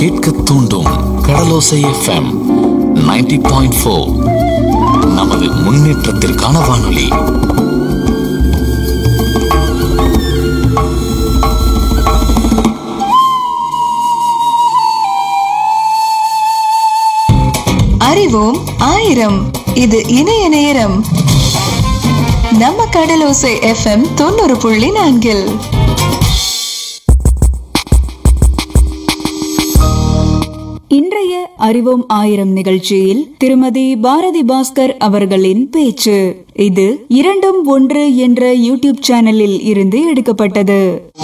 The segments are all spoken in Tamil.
கேட்க தூண்டும் கடலோசை எஃப்எம் 90.4 பாயிண்ட் ஃபோர் நமது முன்னேற்றத்திற்கான வானொலி அறிவோம் ஆயிரம் இது இணைய நேரம் நம்ம கடலோசை எஃப்எம் தொண்ணூறு புள்ளி நான்கில் இன்றைய அறிவோம் ஆயிரம் நிகழ்ச்சியில் திருமதி பாரதி பாஸ்கர் அவர்களின் பேச்சு இது இரண்டும் ஒன்று என்ற யூடியூப் சேனலில் இருந்து எடுக்கப்பட்டது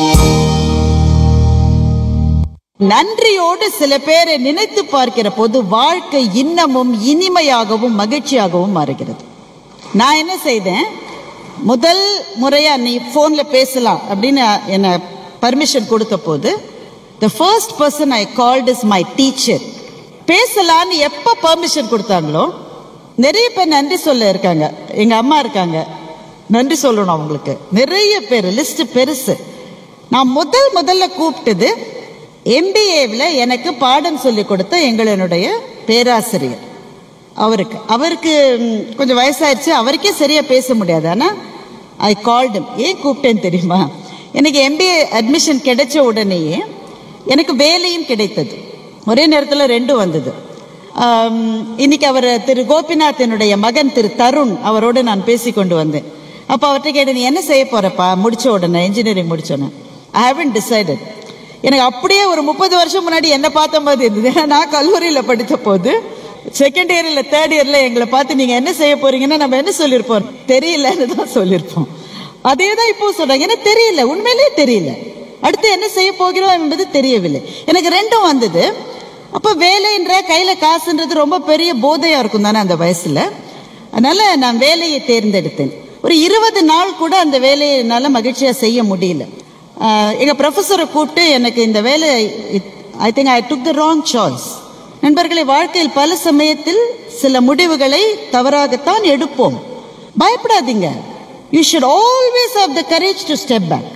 நன்றியோடு சில பேரை நினைத்து பார்க்கிற போது வாழ்க்கை இன்னமும் இனிமையாகவும் மகிழ்ச்சியாகவும் மாறுகிறது நான் என்ன செய்தேன் முதல் முறையா நீ போன்ல பேசலாம் அப்படின்னு என்ன பர்மிஷன் கொடுத்த போது the first person I called is my teacher பேசலான்னு எப்ப பர்மிஷன் கொடுத்தாங்களோ நிறைய பேர் நன்றி சொல்ல இருக்காங்க எங்க அம்மா இருக்காங்க நன்றி சொல்லணும் அவங்களுக்கு நிறைய பேர் லிஸ்ட் பெருசு நான் முதல் முதல்ல கூப்பிட்டது எம்பிஏவில் எனக்கு பாடம் சொல்லி கொடுத்த எங்களுடைய பேராசிரியர் அவருக்கு அவருக்கு ம், கொஞ்சம் வயசாயிருச்சு அவருக்கே சரியா பேச முடியாது ஆனா ஐ கால்டும் ஏன் கூப்பிட்டேன்னு தெரியுமா எனக்கு எம்பிஏ அட்மிஷன் கிடைச்ச உடனேயே எனக்கு வேலையும் கிடைத்தது ஒரே நேரத்தில் ரெண்டும் வந்தது ஆம், இன்னைக்கு அவர் திரு கோபிநாத் என்னுடைய மகன் திரு தருண் அவரோடு நான் பேசி கொண்டு வந்தேன் அப்போ அவர்கிட்ட கேட்டேன் நீ என்ன செய்ய போறப்பா முடிச்ச உடனே இன்ஜினியரிங் முடிச்சோன்னே ஐ ஹவன் டிசைடட் எனக்கு அப்படியே ஒரு முப்பது வருஷம் முன்னாடி என்ன பார்த்த மாதிரி இருந்தது ஏன்னா நான் கல்லூரியில் படித்த போது செகண்ட் இயர்ல தேர்ட் இயர்ல எங்களை பார்த்து நீங்க என்ன செய்ய போறீங்கன்னா நம்ம என்ன சொல்லியிருப்போம் தெரியலன்னு தான் சொல்லியிருப்போம் அதே தான் இப்போ சொல்றாங்க ஏன்னா தெரியல உண்மையிலேயே தெரியல அடுத்து என்ன செய்ய போகிறோம் என்பது தெரியவில்லை எனக்கு ரெண்டும் வந்தது அப்போ வேலைன்ற கையில காசுன்றது ரொம்ப பெரிய போதையா இருக்கும் தானே அந்த வயசுல அதனால நான் வேலையை தேர்ந்தெடுத்தேன் ஒரு இருபது நாள் கூட அந்த வேலையை என்னால் மகிழ்ச்சியா செய்ய முடியல ஆஹ் எங்க ப்ரொஃபஸரை கூப்பிட்டு எனக்கு இந்த வேலை I think I took the wrong choice நண்பர்களை வாழ்க்கையில் பல சமயத்தில் சில முடிவுகளை தவறாகத்தான் எடுப்போம் பயப்படாதீங்க you should always have the courage to step back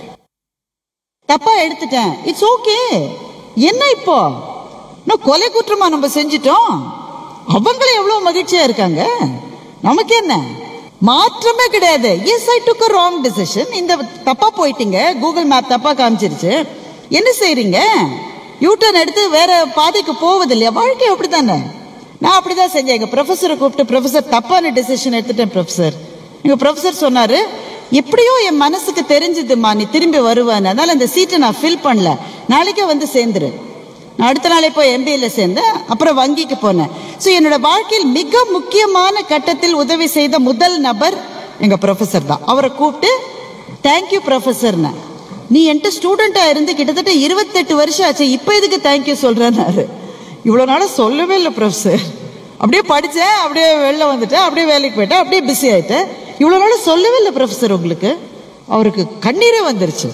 தப்பா எடுத்துட்டேன் இட்ஸ் ஓகே என்ன இப்போ இன்னும் கொலை குற்றமா நம்ம செஞ்சிட்டோம் அவங்களும் எவ்வளவு மகிழ்ச்சியா இருக்காங்க நமக்கு என்ன மாற்றமே கிடையாது yes I took wrong decision இந்த தப்பா போயிட்டீங்க கூகுள் மேப் தப்பா காமிச்சிருச்சு என்ன செய்றீங்க யூட்டர்ன் எடுத்து வேற பாதைக்கு போவது இல்லையா வாழ்க்கை அப்படித்தானே நான் அப்படிதான் செஞ்சேன் எங்க ப்ரொஃபஸரை கூப்பிட்டு ப்ரொஃபஸர் தப்பான டிசிஷன் எடுத்துட்டேன் ப்ரொஃபஸர் எங்க ப்ரொஃபஸர் சொன்னாரு எப்படியோ என் மனசுக்கு தெரிஞ்சதுமா நீ திரும்பி வருவேன்னு அதனால அந்த சீட்டை நான் ஃபில் பண்ணல நாளைக்கே வந்து சேர்ந்துரு நான் அடுத்த நாளே போய் எம்பிஏல சேர்ந்தேன் அப்புறம் வங்கிக்கு போனேன் ஸோ என்னோட வாழ்க்கையில் மிக முக்கியமான கட்டத்தில் உதவி செய்த முதல் நபர் எங்க ப்ரொஃபஸர் தான் அவரை கூப்பிட்டு தேங்க்யூ ப்ரொஃபஸர்னு நீ என்கிட்ட ஸ்டூடெண்டா இருந்து கிட்டத்தட்ட இருபத்தெட்டு வருஷம் ஆச்சு இப்போ எதுக்கு தேங்க்யூ சொல்றேன்னாரு இவ்வளோ நாளா சொல்லவே இல்லை ப்ரொஃபஸர் அப்படியே படித்தேன் அப்படியே வெளில வந்துட்டேன் அப்படியே வேலைக்கு போயிட்டேன் அப்படியே பிஸி ஆயிட்டேன் இவ்வளோ நாள் சொல்லவே இல்லை ப்ரொஃபஸர் உங்களுக்கு அவருக்கு கண்ணீரே வந்துருச்சு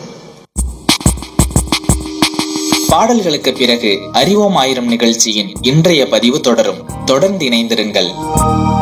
பாடல்களுக்கு பிறகு அறிவோம் ஆயிரம் நிகழ்ச்சியின் இன்றைய பதிவு தொடரும் தொடர்ந்து இணைந்திருங்கள்